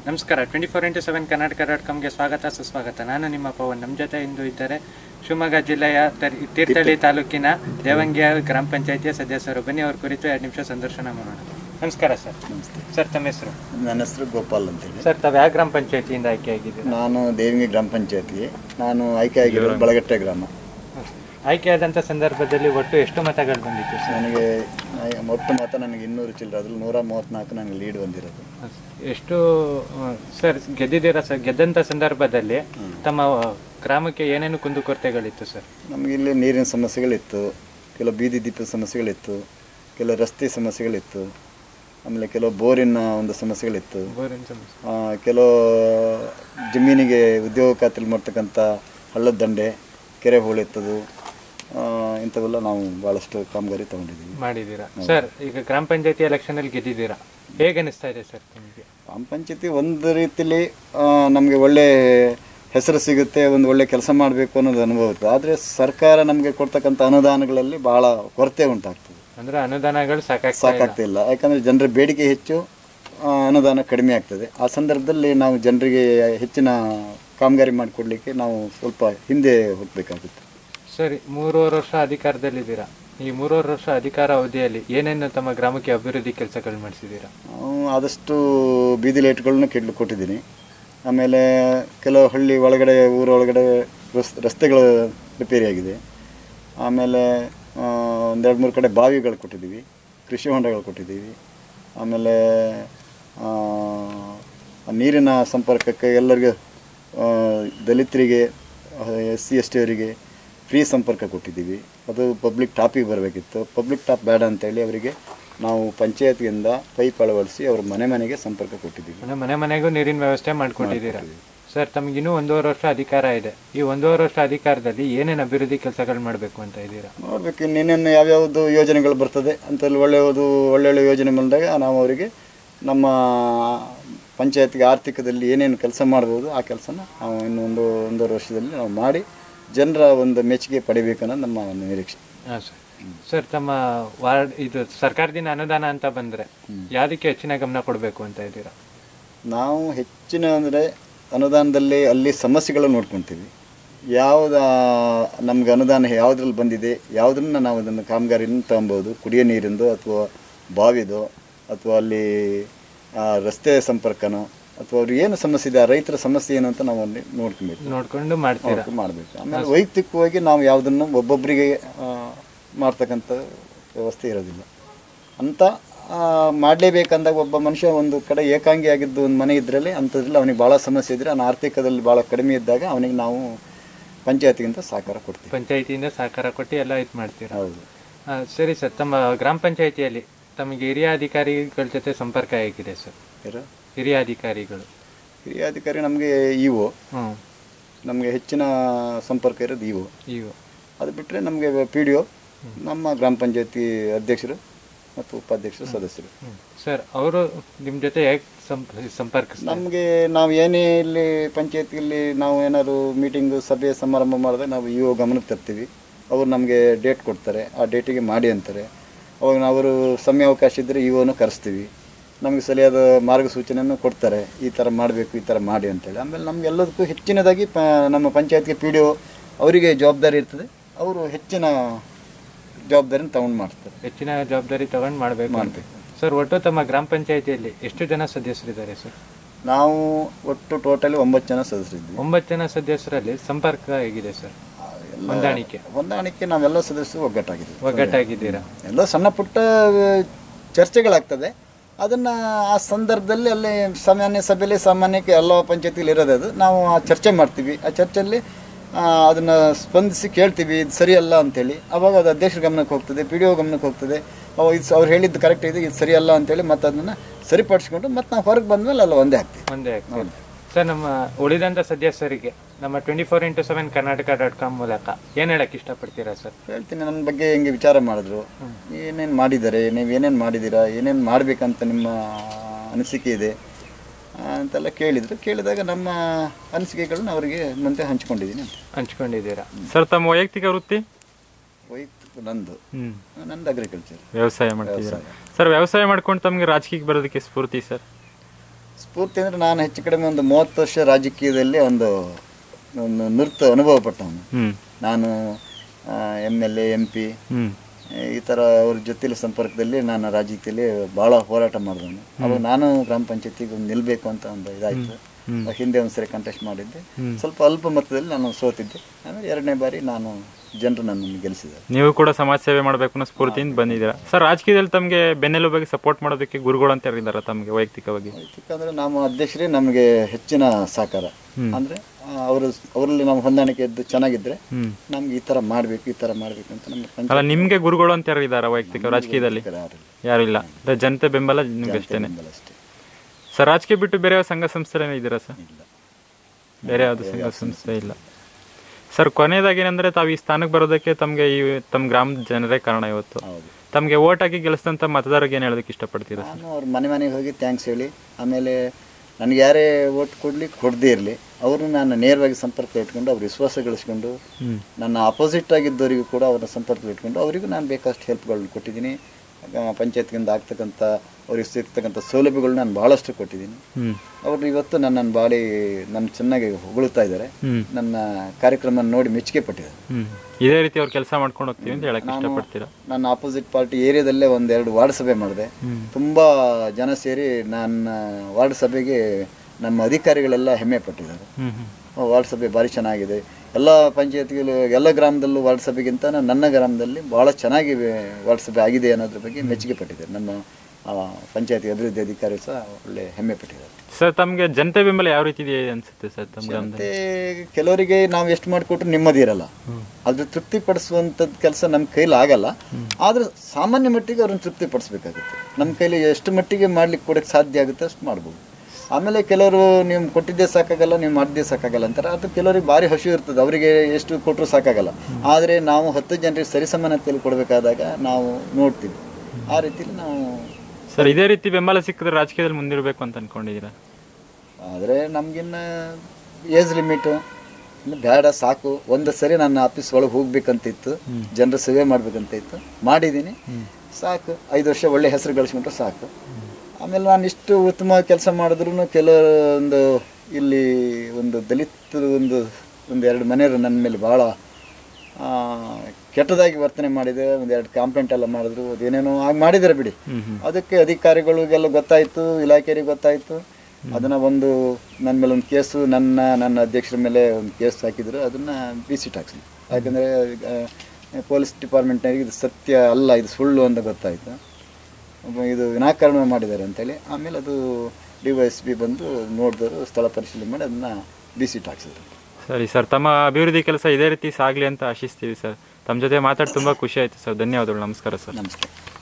ನಮಸ್ಕಾರ twenty four into seven Karnataka dot ಕಾಮ್ಗೆ ಸ್ವಾಗತ ಸುಸ್ವಾಗತ ನಾನು ನಿಮ್ಮ ಪವನ್ ನಮ್ಮ ಜೊತೆ ಇಂದು ಇದ್ದಾರೆ ಶಿವಮೊಗ್ಗ ಜಿಲ್ಲೆಯ ತರ್- ತೀರ್ಥಹಳ್ಳಿ ತಾಲೂಕಿನ ದೇವಂಗಿಯ ಗ್ರಾಮ ಪಂಚಾಯಿತಿಯ ಸದಸ್ಯರು ಬನ್ನಿ ಅವ್ರ ಕುರಿತು ಎರಡು ನಿಮಿಷ ಸಂದರ್ಶನ ಮಾಡೋಣ ನಮಸ್ಕಾರ ಸರ್ ನಮಸ್ತೆ ಸರ್ ತಮ್ಮ ಹೆಸರು ನನ್ನ ಹೆಸರು ಗೋಪಾಲ್ ಅಂತೇಳಿ ಸರ್ ತಾವು ಯಾವ ಗ್ರಾಮ ಪಂಚಾಯಿತಿಯಿಂದ ಆಯ್ಕೆ ಆಗಿದ್ದೀರಾ ನಾನು ದೇವಿಂಗಿ ಗ್ರಾಮ ಪಂಚಾಯತಿ ನಾನು ಆಯ್ಕೆ ಆಗಿರೋದು ಬಳಗಟ್ಟೆ ಗ್ರಾಮ ಆಯ್ಕೆಯಾದಂಥ ಸಂದರ್ಭದಲ್ಲಿ ಒಟ್ಟು ಎಷ್ಟು ಮತಗಳು ಬಂದಿತ್ತು ಸರ್ ನನಗೆ ಆ, ಒಟ್ಟು ಮತ ನನಗೆ ಇನ್ನೂರು ಚಿಲ್ಲರೆ ಅದ್ರಲ್ಲಿ ನೂರ ಮೂವತ್ತ್ನಾಲ್ಕು ನನಗೆ ಲೀಡ್ ಬಂದಿರೋದು ಎಷ್ಟು ಆ, ಸರ್ ಗೆದ್ದಿದ್ದೀರಾ ಸರ್ ಗೆದ್ದಂಥ ಸಂದರ್ಭದಲ್ಲಿ ತಮ್ಮ ಆ, ಗ್ರಾಮಕ್ಕೆ ಏನೇನು ಕುಂದುಕೊರತೆಗಳಿತ್ತು ಸರ್ ನಮಗೆ ಇಲ್ಲಿ ನೀರಿನ ಸಮಸ್ಯೆಗಳಿತ್ತು ಕೆಲವು ಬೀದಿ ದೀಪದ ಸಮಸ್ಯೆಗಳಿತ್ತು ಕೆಲವು ರಸ್ತೆ ಸಮಸ್ಯೆಗಳಿತ್ತು ಆಮೇಲೆ ಕೆಲವು ಬೋರಿನ ಒಂದು ಸಮಸ್ಯೆಗಳಿತ್ತು ಬೋರಿನ ಸಮಸ್ಯೆ ಆ, ಕೆಲವು ಜಮೀನಿಗೆ ಉದ್ಯೋಗ ಖಾತ್ರಿ ಮಾಡ್ತಕ್ಕಂಥ ಹಳ್ಳದ ದಂಡೆ ಕೆರೆ ಹೂಳೆತ್ತದು ಆ, ಇಂಥವೆಲ್ಲ ನಾವು ಭಾಳಷ್ಟು ಕಾಮಗಾರಿ ತಗೊಂಡಿದ್ದೀವಿ ಮಾಡಿದ್ದೀರಾ ಸರ್ ಈಗ ಗ್ರಾಮ ಪಂಚಾಯತಿ ಎಲೆಕ್ಷನ್ ಅಲ್ಲಿ ಗೆದ್ದಿದ್ದೀರಾ ಹೇಗೆ ಅನಿಸ್ತಾ ಇದೆ ಸರ್ ನಿಮಗೆ ಗ್ರಾಮ ಪಂಚಾಯತಿ ಒಂದು ರೀತಿಲಿ ನಮಗೆ ಒಳ್ಳೆ ಹೆಸರು ಸಿಗುತ್ತೆ ಒಂದು ಒಳ್ಳೆ ಕೆಲಸ ಮಾಡಬೇಕು ಅನ್ನೋದು ಅನುಭವ ಇತ್ತು ಆದರೆ ಸರ್ಕಾರ ನಮಗೆ ಕೊಡ್ತಕ್ಕಂಥ ಅನುದಾನಗಳಲ್ಲಿ ಭಾಳ ಕೊರತೆ ಉಂಟಾಗ್ತದೆ ಅಂದ್ರೆ ಅನುದಾನಗಳು ಸಾಕಾಗ್ತಾ ಇಲ್ಲ. ಸಾಕಾಗ್ತಿಲ್ಲ ಯಾಕಂದರೆ ಜನರ ಬೇಡಿಕೆ ಹೆಚ್ಚು ಆ, ಅನುದಾನ ಕಡಿಮೆ ಆಗ್ತದೆ ಆ ಸಂದರ್ಭದಲ್ಲಿ ನಾವು ಜನರಿಗೆ ಹೆಚ್ಚಿನ ಕಾಮಗಾರಿ ಮಾಡಿಕೊಡ್ಲಿಕ್ಕೆ ನಾವು ಸ್ವಲ್ಪ ಹಿಂದೆ ಹೋಗಬೇಕಾಗುತ್ತೆ ಸರಿ ಮೂರುವರೆ ವರ್ಷ ಅಧಿಕಾರದಲ್ಲಿದ್ದೀರಾ ಈ ಮೂರುವರೆ ವರ್ಷ ಅಧಿಕಾರ ಅವಧಿಯಲ್ಲಿ ಏನೇನು ತಮ್ಮ ಗ್ರಾಮಕ್ಕೆ ಅಭಿವೃದ್ಧಿ ಕೆಲಸಗಳು ಮಾಡಿಸಿದ್ದೀರಾ ನಾವು ಆದಷ್ಟು ಬೀದಿ ಲೈಟ್ಗಳನ್ನ ಕೆಡ್ಲು ಕೊಟ್ಟಿದ್ದೀನಿ ಆಮೇಲೆ ಕೆಲವು ಹಳ್ಳಿ ಒಳಗಡೆ ಊರೊಳಗಡೆ ರಸ್ ರಸ್ತೆಗಳು ರಿಪೇರಿ ಆಗಿದೆ ಆಮೇಲೆ ಆ, ಒಂದೆರಡು ಮೂರು ಕಡೆ ಬಾವಿಗಳು ಕೊಟ್ಟಿದ್ದೀವಿ ಕೃಷಿ ಹೊಂಡಗಳು ಕೊಟ್ಟಿದ್ದೀವಿ ಆಮೇಲೆ ಆ, ನೀರಿನ ಸಂಪರ್ಕಕ್ಕೆ ಎಲ್ಲರಿಗೂ ಆ, ದಲಿತರಿಗೆ ಎಸ್ ಸಿ ಎಸ್ ಟಿ ಅವರಿಗೆ ಫ್ರೀ ಸಂಪರ್ಕ ಕೊಟ್ಟಿದ್ದೀವಿ ಅದು ಪಬ್ಲಿಕ್ ಟಾಪಿಗೆ ಬರಬೇಕಿತ್ತು ಪಬ್ಲಿಕ್ ಟಾಪ್ ಬೇಡ ಅಂತೇಳಿ ಅವರಿಗೆ ನಾವು ಪಂಚಾಯತ್ಗಿಂದ ಪೈಪ್ ಅಳವಡಿಸಿ ಅವ್ರ ಮನೆ ಮನೆಗೆ ಸಂಪರ್ಕ ಕೊಟ್ಟಿದ್ದೀವಿ ಅಂದ್ರೆ ಮನೆ ಮನೆಗೂ ನೀರಿನ ವ್ಯವಸ್ಥೆ ಮಾಡ್ಕೊಂಡಿದ್ದೀರಾ ಸರ್ ತಮಗಿನ್ನೂ ಒಂದೂವರೆ ವರ್ಷ ಅಧಿಕಾರ ಇದೆ ಈ ಒಂದೂವರೆ ವರ್ಷ ಅಧಿಕಾರದಲ್ಲಿ ಏನೇನು ಅಭಿವೃದ್ಧಿ ಕೆಲಸಗಳು ಮಾಡಬೇಕು ಅಂತ ಇದ್ದೀರಾ ನೋಡ್ಬೇಕು ಇನ್ನೇನೇನು ಯಾವ್ಯಾವುದು ಯೋಜನೆಗಳು ಬರ್ತದೆ ಅಂತಲ್ಲಿ ಒಳ್ಳೆಯದು ಒಳ್ಳೊಳ್ಳೆ ಯೋಜನೆ ಬಂದಾಗ ನಾವು ಅವರಿಗೆ ನಮ್ಮ ಪಂಚಾಯತ್ಗೆ ಆರ್ಥಿಕದಲ್ಲಿ ಏನೇನು ಕೆಲಸ ಮಾಡ್ಬೋದು ಆ ಕೆಲಸನ ನಾವು ಇನ್ನು ಒಂದು ಒಂದೂವರೆ ವರ್ಷದಲ್ಲಿ ನಾವು ಮಾಡಿ ಜನರ ಒಂದು ಮೆಚ್ಚುಗೆ ಪಡಿಬೇಕನ್ನೋದು ನಮ್ಮ ನಿರೀಕ್ಷೆ ಹಾಂ ಸರ್ ಸರ್ ತಮ್ಮ ವಾರ್ಡ್ ಇದು ಸರ್ಕಾರದಿಂದ ಅನುದಾನ ಅಂತ ಬಂದರೆ ಯಾವುದಕ್ಕೆ ಹೆಚ್ಚಿನ ಗಮನ ಕೊಡಬೇಕು ಅಂತ ಇದ್ದೀರಾ ನಾವು ಹೆಚ್ಚಿನ ಅಂದರೆ ಅನುದಾನದಲ್ಲಿ ಅಲ್ಲಿ ಸಮಸ್ಯೆಗಳು ನೋಡ್ಕೊತೀವಿ ಯಾವ್ದು ನಮ್ಗೆ ಅನುದಾನ ಯಾವುದ್ರಲ್ಲಿ ಬಂದಿದೆ ಯಾವುದನ್ನ ನಾವು ಅದನ್ನು ಕಾಮಗಾರಿನ ತಗೊಬೋದು ಕುಡಿಯೋ ನೀರಿಂದು ಅಥವಾ ಬಾವಿದು ಅಥವಾ ಅಲ್ಲಿ ಆ, ರಸ್ತೆ ಸಂಪರ್ಕನೋ ಅಥವಾ ಅವ್ರಿಗೆ ಏನು ಸಮಸ್ಯೆ ಇದೆ ಆ ರೈತರ ಸಮಸ್ಯೆ ಏನು ಅಂತ ನಾವು ಅಲ್ಲಿ ನೋಡ್ಕೊಬೇಕು ನೋಡ್ಕೊಂಡು ಮಾಡ್ತೀರಾ ಮಾಡಬೇಕು ಆಮೇಲೆ ವೈಯಕ್ತಿಕವಾಗಿ ನಾವು ಯಾವುದನ್ನು ಒಬ್ಬೊಬ್ಬರಿಗೆ ಆ, ಮಾಡ್ತಕ್ಕಂಥ ವ್ಯವಸ್ಥೆ ಇರೋದಿಲ್ಲ ಅಂತ ಆ, ಮಾಡಲೇಬೇಕಂದಾಗ ಒಬ್ಬ ಮನುಷ್ಯ ಒಂದು ಕಡೆ ಏಕಾಂಗಿ ಆಗಿದ್ದು ಒಂದು ಮನೆ ಇದ್ರಲ್ಲಿ ಅಂಥದ್ರಲ್ಲಿ ಅವನಿಗೆ ಭಾಳ ಸಮಸ್ಯೆ ಇದ್ದರೆ ಅವನ ಆರ್ಥಿಕದಲ್ಲಿ ಭಾಳ ಕಡಿಮೆ ಇದ್ದಾಗ ಅವನಿಗೆ ನಾವು ಪಂಚಾಯತಿಗಿಂತ ಸಹಕಾರ ಕೊಡ್ತೀವಿ ಪಂಚಾಯಿತಿಯಿಂದ ಸಹಕಾರ ಕೊಟ್ಟು ಎಲ್ಲ ಇದು ಮಾಡ್ತೀರಾ ಹೌದು ಆ, ಸರಿ ಸರ್ ತಮ್ಮ ಗ್ರಾಮ ಪಂಚಾಯಿತಿಯಲ್ಲಿ ತಮಗೆ ಹಿರಿಯ ಅಧಿಕಾರಿಗಳ ಜೊತೆ ಸಂಪರ್ಕ ಹೇಗಿದೆ ಸರ್ ಯಾರು ಹಿರಿಯ ಅಧಿಕಾರಿಗಳು ಹಿರಿಯ ಅಧಿಕಾರಿ ನಮಗೆ ಇ ಒ ಹ್ಞೂ ನಮಗೆ ಹೆಚ್ಚಿನ ಸಂಪರ್ಕ ಇರೋದು ಇ ಒ ಇವು ಅದು ಬಿಟ್ಟರೆ ನಮಗೆ ಪಿ ಡಿ ಒ ನಮ್ಮ ಗ್ರಾಮ ಪಂಚಾಯತಿ ಅಧ್ಯಕ್ಷರು ಮತ್ತು ಉಪಾಧ್ಯಕ್ಷರು ಸದಸ್ಯರು ಹ್ಮ್. ಸರ್ ಅವರು ನಿಮ್ಮ ಜೊತೆ ಹೇಗೆ ಸಂಪರ್ಕಿಸ್ತಾರೆ ನಮಗೆ ನಾವು ಏನೇ ಇಲ್ಲಿ ಪಂಚಾಯತಿಯಲ್ಲಿ ನಾವು ಏನಾದ್ರು ಮೀಟಿಂಗು ಸಭೆ ಸಮಾರಂಭ ಮಾಡಿದಾಗ ನಾವು ಇಒ ಗಮನಕ್ಕೆ ತರ್ತೀವಿ ಅವರು ನಮಗೆ ಡೇಟ್ ಕೊಡ್ತಾರೆ ಆ ಡೇಟಿಗೆ ಮಾಡಿ ಅಂತಾರೆ ಅವಾಗ ನಾವು ಅವರು ಸಮಯಾವಕಾಶ ಇದ್ದರೆ ಇಒನು ಕರೆಸ್ತೀವಿ ನಮಗೆ ಸರಿಯಾದ ಮಾರ್ಗಸೂಚನೆಯನ್ನು ಕೊಡ್ತಾರೆ ಈ ಥರ ಮಾಡಬೇಕು ಈ ಥರ ಮಾಡಿ ಅಂತೇಳಿ ಆಮೇಲೆ ನಮ್ಗೆ ಎಲ್ಲದಕ್ಕೂ ಹೆಚ್ಚಿನದಾಗಿ ಪ ನಮ್ಮ ಪಂಚಾಯತ್ಗೆ ಪಿ ಡಿ ಒ ಅವರಿಗೆ ಜವಾಬ್ದಾರಿ ಇರ್ತದೆ ಅವರು ಹೆಚ್ಚಿನ ಜವಾಬ್ದಾರಿನ ತಗೊಂಡು ಮಾಡ್ತಾರೆ ಹೆಚ್ಚಿನ ಜವಾಬ್ದಾರಿ ತಗೊಂಡು ಮಾಡಬೇಕು ಮಾಡಬೇಕು ಸರ್ ಒಟ್ಟು ತಮ್ಮ ಗ್ರಾಮ ಪಂಚಾಯಿತಿಯಲ್ಲಿ ಎಷ್ಟು ಜನ ಸದಸ್ಯರಿದ್ದಾರೆ ಸರ್ ನಾವು ಒಟ್ಟು ಟೋಟಲಿ ಒಂಬತ್ತು ಜನ ಸದಸ್ಯರಿದ್ವಿ ಒಂಬತ್ತು ಜನ ಸದಸ್ಯರಲ್ಲಿ ಸಂಪರ್ಕ ಹೇಗಿದೆ ಸರ್ ಎಲ್ಲ ಹೊಂದಾಣಿಕೆ ಹೊಂದಾಣಿಕೆ ನಾವೆಲ್ಲ ಸದಸ್ಯರು ಒಗ್ಗಟ್ಟಾಗಿದ್ದೀವಿ ಒಗ್ಗಟ್ಟಾಗಿದ್ದೀರಾ ಎಲ್ಲ ಸಣ್ಣ ಪುಟ್ಟ ಚರ್ಚೆಗಳಾಗ್ತದೆ ಅದನ್ನು ಆ ಸಂದರ್ಭದಲ್ಲಿ ಅಲ್ಲಿ ಸಾಮಾನ್ಯ ಸಭೆಯಲ್ಲಿ ಸಾಮಾನ್ಯಕ್ಕೆ ಎಲ್ಲ ಪಂಚಾಯತಿಲಿ ಇರೋದು ಅದು ನಾವು ಆ ಚರ್ಚೆ ಮಾಡ್ತೀವಿ ಆ ಚರ್ಚೆಯಲ್ಲಿ ಅದನ್ನು ಸ್ಪಂದಿಸಿ ಕೇಳ್ತೀವಿ ಇದು ಸರಿಯಲ್ಲ ಅಂತೇಳಿ ಅವಾಗ ಅದು ಅಧ್ಯಕ್ಷರ ಗಮನಕ್ಕೆ ಹೋಗ್ತದೆ ಪಿ ಡಿ ಒ ಗಮನಕ್ಕೆ ಹೋಗ್ತದೆ ಅವಾಗ ಇದು ಅವ್ರು ಹೇಳಿದ್ದು ಕರೆಕ್ಟ್ ಇದೆ ಇದು ಸರಿಯಲ್ಲ ಅಂತೇಳಿ ಮತ್ತೆ ಅದನ್ನು ಸರಿಪಡಿಸ್ಕೊಂಡು ಮತ್ತೆ ನಾವು ಹೊರಗೆ ಬಂದಮೇಲೆ ಎಲ್ಲ ಒಂದೇ ಆಗ್ತೀವಿ ಒಂದೇ ಆಗ್ತದೆ ಸರ್ ನಮ್ಮ ಉಳಿದಂಥ ಸದಸ್ಯರಿಗೆ ನಮ್ಮ twenty four into seven Karnataka dot com ಮೂಲಕ ಏನು ಹೇಳಕ್ಕೆ ಇಷ್ಟಪಡ್ತೀರಾ ಸರ್ ಹೇಳ್ತೀನಿ ನನ್ನ ಬಗ್ಗೆ ಹಿಂಗೆ ವಿಚಾರ ಮಾಡಿದ್ರು ಏನೇನು ಮಾಡಿದ್ದಾರೆ ನೀವು ಏನೇನು ಮಾಡಿದ್ದೀರಾ ಏನೇನು ಮಾಡಬೇಕಂತ ನಿಮ್ಮ ಅನಿಸಿಕೆ ಇದೆ ಆ, ಅಂತೆಲ್ಲ ಕೇಳಿದರು ಕೇಳಿದಾಗ ನಮ್ಮ ಅನಿಸಿಕೆಗಳನ್ನ ಅವರಿಗೆ ಮುಂದೆ ಹಂಚ್ಕೊಂಡಿದ್ದೀನಿ ಹಂಚ್ಕೊಂಡಿದ್ದೀರಾ ಸರ್ ತಮ್ಮ ವೈಯಕ್ತಿಕ ವೃತ್ತಿ ವೈಯಕ್ತಿಕ ನಂದು ಹ್ಮ್ ನಂದು ಅಗ್ರಿಕಲ್ಚರ್ ವ್ಯವಸಾಯ ಮಾಡ್ತಿದ್ದೀರಾ ಸರ್ ವ್ಯವಸಾಯ ಮಾಡ್ಕೊಂಡು ತಮಗೆ ರಾಜಕೀಯಕ್ಕೆ ಬರೋದಕ್ಕೆ ಸ್ಫೂರ್ತಿ ಸರ್ ಸ್ಫೂರ್ತಿ ಅಂದರೆ ನಾನು ಹೆಚ್ಚು ಕಡಿಮೆ ಒಂದು ಮೂವತ್ತು ವರ್ಷ ರಾಜಕೀಯದಲ್ಲಿ ಒಂದು ಒಂದು ನೃತ್ಯ ಅನುಭವ ಪಟ್ಟವನು ಹ್ಮ್ ನಾನು M L A M P ಹ್ಮ್ ಈ ಥರ ಅವ್ರ ಜೊತೆಲಿ ಸಂಪರ್ಕದಲ್ಲಿ ನಾನು ರಾಜಕೀಯದಲ್ಲಿ ಭಾಳ ಹೋರಾಟ ಮಾಡಿದವನು ಅವಾಗ ನಾನು ಗ್ರಾಮ ಪಂಚಾಯತಿಗೆ ಒಂದು ನಿಲ್ಲಬೇಕು ಅಂತ ಒಂದು ಇದಾಯಿತು ಹಿಂದೆ ಒಂದು ಸರಿ ಕಂಟೆಸ್ಟ್ ಮಾಡಿದ್ದೆ ಸ್ವಲ್ಪ ಅಲ್ಪ ಮಟ್ಟದಲ್ಲಿ ನಾನು ಸೋತಿದ್ದೆ ಆಮೇಲೆ ಎರಡನೇ ಬಾರಿ ನಾನು ಜನರು ನನ್ನನ್ನು ಗೆಲ್ಲಿಸಿದ್ದಾರೆ ನೀವು ಕೂಡ ಸಮಾಜ ಸೇವೆ ಮಾಡಬೇಕು ಅನ್ನೋ ಸ್ಫೂರ್ತಿಯಿಂದ ಬಂದಿದ್ದೀರಾ ಸರ್ ರಾಜಕೀಯದಲ್ಲಿ ತಮಗೆ ಬೆನ್ನೆಲುಬಾಗಿ ಸಪೋರ್ಟ್ ಮಾಡೋದಕ್ಕೆ ಗುರುಗಳು ಅಂತ ಯಾರಿದ್ದಾರೆ ತಮಗೆ ವೈಯಕ್ತಿಕವಾಗಿ ಯಾಕಂದ್ರೆ ನಮ್ಮ ಅಧ್ಯಕ್ಷರೇ ನಮಗೆ ಹೆಚ್ಚಿನ ಸಹಕಾರ ಅಂದ್ರೆ ಆ, ಅವರು ಅವರಲ್ಲಿ ನಾವು ಹೊಂದಾಣಿಕೆ ಇದ್ದು ಚೆನ್ನಾಗಿದ್ರೆ ಹ್ಮ್ ನಮ್ಗೆ ಈ ತರ ಮಾಡ್ಬೇಕು ಈ ತರ ಮಾಡ್ಬೇಕು ಅಂತ ನಮ್ಮ ಪಂಚಾಯತ್ ಅಲ್ಲ ನಿಮ್ಗೆ ಗುರುಗಳು ಅಂತ ಯಾರಿದ್ದಾರೆ ವೈಯಕ್ತಿಕ ರಾಜಕೀಯದಲ್ಲಿ ಯಾರಿಲ್ಲ. ಯಾರು ಇಲ್ಲ ಅಂದ್ರೆ ಜನತೆ ಬೆಂಬಲ ನಿಮ್ಗೆ ಅಷ್ಟೇನೆ ಬೆಂಬಲ ಅಷ್ಟೇ ಸರ್ ರಾಜಕೀಯ ಬಿಟ್ಟು ಬೇರೆ ಯಾವ ಸಂಘ ಸಂಸ್ಥೆ ಇದ್ದೀರಾ ಸರ್ ಇಲ್ಲ ಬೇರೆ ಯಾವುದು ಸಂಘ ಸಂಸ್ಥೆ ಇಲ್ಲ ಸರ್ ಕೊನೆಯದಾಗಿ ಏನಂದ್ರೆ ತಾವು ಈ ಸ್ಥಾನಕ್ಕೆ ಬರೋದಕ್ಕೆ ತಮಗೆ ಈ ತಮ್ಮ ಗ್ರಾಮದ ಜನರೇ ಕಾರಣ ಇವತ್ತು ಹೌದು ತಮಗೆ ಓಟ್ ಹಾಕಿ ಗೆಲ್ಲಿಸಿದಂಥ ಮತದಾರರಿಗೆ ಏನು ಹೇಳೋದಕ್ಕೆ ಇಷ್ಟಪಡ್ತೀರಾ ಸರ್ ನಾನು ಅವ್ರ ಮನೆ ಮನೆಗೆ ಹೋಗಿ ಥ್ಯಾಂಕ್ಸ್ ಹೇಳಿ ಆಮೇಲೆ ನನಗೆ ಯಾರೇ ಓಟ್ ಕೊಡಲಿ ಕೊಡದೇ ಇರಲಿ ಅವ್ರನ್ನ ನಾನು ನೇರವಾಗಿ ಸಂಪರ್ಕ ಇಟ್ಕೊಂಡು ಅವ್ರ ವಿಶ್ವಾಸ ಗಳಿಸ್ಕೊಂಡು ಹ್ಮ್ ನನ್ನ ಅಪೋಸಿಟ್ ಆಗಿದ್ದವರಿಗೂ ಕೂಡ ಅವ್ರನ್ನ ಸಂಪರ್ಕ ಇಟ್ಕೊಂಡು ಅವರಿಗೂ ನಾನು ಬೇಕಷ್ಟು ಹೆಲ್ಪ್ಗಳನ್ನ ಕೊಟ್ಟಿದ್ದೀನಿ ಪಂಚಾಯತ್ಗಿಂದ ಆಗ್ತಕ್ಕಂಥ ಅವ್ರಿಗೆ ಸಿಗ್ತಕ್ಕಂಥ ಸೌಲಭ್ಯಗಳು ನಾನು ಭಾಳಷ್ಟು ಕೊಟ್ಟಿದ್ದೀನಿ ಹ್ಮ್ ಅವರು ಇವತ್ತು ನನ್ನನ್ನು ಭಾಳ ನನ್ನ ಚೆನ್ನಾಗಿ ಹೊಗಳುತ್ತಾ ಇದ್ದಾರೆ ಹ್ಮ್ ನನ್ನ ಕಾರ್ಯಕ್ರಮ ನೋಡಿ ಮೆಚ್ಚುಗೆ ಪಟ್ಟಿದ್ದಾರೆ ಹ್ಮ್ ಇದೇ ರೀತಿ ಅವ್ರು ಕೆಲಸ ಮಾಡ್ಕೊಂಡು ಹೋಗ್ತೀವಿ ಅಂತ ಹೇಳಕ್ ಇಷ್ಟಪಡ್ತೀರಾ ನನ್ನ ಆಪೋಸಿಟ್ ಪಾರ್ಟಿ ಏರಿಯಾದಲ್ಲೇ ಒಂದೆರಡು ವಾರ್ಡ್ ಸಭೆ ಮಾಡಿದೆ ಹ್ಮ್ ತುಂಬ ಜನ ಸೇರಿ ನನ್ನ ವಾರ್ಡ್ ಸಭೆಗೆ ನಮ್ಮ ಅಧಿಕಾರಿಗಳೆಲ್ಲ ಹೆಮ್ಮೆ ಪಟ್ಟಿದ್ದಾರೆ ಹ್ಮ್ ಹ್ಮ್ ವಾರ್ಡ್ ಸಭೆ ಭಾರಿ ಚೆನ್ನಾಗಿದೆ ಎಲ್ಲ ಪಂಚಾಯತ್ಗಳು ಎಲ್ಲ ಗ್ರಾಮದಲ್ಲೂ ವಾರ್ಡ್ ಸಭೆಗಿಂತ ನನ್ನ ಗ್ರಾಮದಲ್ಲಿ ಭಾಳ ಚೆನ್ನಾಗಿ ವಾರ್ಡ್ ಸಭೆ ಆಗಿದೆ ಅನ್ನೋದ್ರ ಬಗ್ಗೆ ಮೆಚ್ಚುಗೆ ಪಟ್ಟಿದ್ದಾರೆ ನಮ್ಮ ಆ, ಪಂಚಾಯತಿ ಅಭಿವೃದ್ಧಿ ಅಧಿಕಾರಿ ಸಹ ಒಳ್ಳೆ ಹೆಮ್ಮೆ ಪಟ್ಟಿದ್ದಾರೆ ಸರ್ ತಮಗೆ ಜನತೆ ಬೆಂಬಲ ಯಾವ ರೀತಿ ಇದೆ ಅನ್ಸುತ್ತೆ ಸರ್ ತಮ್ಮ ಗ್ರಾಮದಲ್ಲಿ ಮತ್ತೆ ಕೆಲವರಿಗೆ ನಾವು ಎಷ್ಟು ಮಾಡಿಕೊಟ್ರು ನೆಮ್ಮದಿ ಇರಲ್ಲ ಅದ್ರ ತೃಪ್ತಿಪಡಿಸುವಂಥದ್ದು ಕೆಲಸ ನಮ್ಮ ಕೈಲಿ ಆಗಲ್ಲ ಆದ್ರೆ ಸಾಮಾನ್ಯ ಮಟ್ಟಿಗೆ ಅವ್ರನ್ನ ತೃಪ್ತಿಪಡಿಸ್ಬೇಕಾಗುತ್ತೆ ನಮ್ಮ ಕೈಲಿ ಎಷ್ಟು ಮಟ್ಟಿಗೆ ಮಾಡ್ಲಿಕ್ಕೆ ಕೊಡಕ್ಕೆ ಸಾಧ್ಯ ಆಗುತ್ತೆ ಅಷ್ಟು ಮಾಡ್ಬೋದು ಆಮೇಲೆ ಕೆಲವರು ನೀವು ಕೊಟ್ಟಿದ್ದೇ ಸಾಕಾಗಲ್ಲ ನೀವು ಮಾಡಿದ್ದೇ ಸಾಕಾಗಲ್ಲ ಅಂತಾರೆ ಅದು ಕೆಲವರಿಗೆ ಭಾರಿ ಹಸಿವು ಇರ್ತದೆ ಅವರಿಗೆ ಎಷ್ಟು ಕೊಟ್ಟರು ಸಾಕಾಗಲ್ಲ ಆದರೆ ನಾವು ಹತ್ತು ಜನರಿಗೆ ಸರಿಸಮಾನತೆಯಲ್ಲಿ ಕೊಡಬೇಕಾದಾಗ ನಾವು ನೋಡ್ತೀವಿ ಆ ರೀತಿಲಿ ನಾವು ಸರ್ ಇದೇ ರೀತಿ ಬೆಂಬಲ ಸಿಕ್ಕಿದ್ರೆ ರಾಜಕೀಯದಲ್ಲಿ ಮುಂದಿರಬೇಕು ಅಂತ ಅನ್ಕೊಂಡಿದ್ದೀರಾ ಆದರೆ ನಮಗಿನ್ನ ಏಜ್ ಲಿಮಿಟು ಇನ್ನು ಬೇಡ ಸಾಕು ಒಂದು ಸರಿ ನನ್ನ ಆಫೀಸ್ ಒಳಗೆ ಹೋಗ್ಬೇಕಂತಿತ್ತು ಜನರ ಸೇವೆ ಮಾಡ್ಬೇಕಂತ ಇತ್ತು ಮಾಡಿದ್ದೀನಿ ಸಾಕು ಐದು ವರ್ಷ ಒಳ್ಳೆ ಹೆಸರು ಗಳಿಸ್ಕೊಂಡ್ರೆ ಸಾಕು ಆಮೇಲೆ ನಾನು ಇಷ್ಟು ಉತ್ತಮ ಕೆಲಸ ಮಾಡಿದ್ರು ಕೆಲವೊಂದು ಇಲ್ಲಿ ಒಂದು ದಲಿತರು ಒಂದು ಒಂದು ಎರಡು ಮನೆಯವರು ನನ್ನ ಮೇಲೆ ಭಾಳ ಆ, ಕೆಟ್ಟದಾಗಿ ವರ್ತನೆ ಮಾಡಿದೆ ಒಂದೆರಡು ಕಾಂಪ್ಲೇಂಟ್ ಎಲ್ಲ ಮಾಡಿದ್ರು ಅದೇನೇನೋ ಆಗಿ ಮಾಡಿದ್ದಾರೆ ಬಿಡಿ ಹ್ಮ್ ಹ್ಮ್ ಅದಕ್ಕೆ ಅಧಿಕಾರಿಗಳಿಗೆಲ್ಲ ಗೊತ್ತಾಯಿತು ಇಲಾಖೆಯವರಿಗೆ ಗೊತ್ತಾಯಿತು ಅದನ್ನು ಒಂದು ನನ್ನ ಮೇಲೆ ಒಂದು ಕೇಸು ನನ್ನ ನನ್ನ ಅಧ್ಯಕ್ಷರ ಮೇಲೆ ಒಂದು ಕೇಸ್ ಹಾಕಿದ್ರು ಅದನ್ನು ಬಿ ಸಿಟ್ ಹಾಕ್ಸಿ ಯಾಕಂದರೆ ಪೊಲೀಸ್ ಡಿಪಾರ್ಟ್ಮೆಂಟ್ನಾಗ ಇದು ಸತ್ಯ ಅಲ್ಲ ಇದು ಸುಳ್ಳು ಅಂತ ಗೊತ್ತಾಯಿತು ಒಬ್ಬ ಇದು ವಿನಾಕಾರಣ ಮಾಡಿದ್ದಾರೆ ಅಂತೇಳಿ ಆಮೇಲೆ ಅದು ಡಿ ವೈ ಎಸ್ ಬಿ ಬಂದು ನೋಡಿದವರು ಸ್ಥಳ ಪರಿಶೀಲನೆ ಮಾಡಿ ಅದನ್ನು ಬಿ ಸಿಟ್ ಹಾಕ್ಸಿದ್ರು ಸರಿ ಸರ್ ತಮ್ಮ ಅಭಿವೃದ್ಧಿ ಕೆಲಸ ಇದೇ ರೀತಿ ಸಾಗಲಿ ಅಂತ ಆಶಿಸ್ತೀವಿ ಸರ್ ತಮ್ಮ ಜೊತೆ ಮಾತಾಡಿ ತುಂಬ ಖುಷಿ ಆಯಿತು ಸರ್ ಧನ್ಯವಾದಗಳು ನಮಸ್ಕಾರ ಸರ್ ನಮಸ್ಕಾರ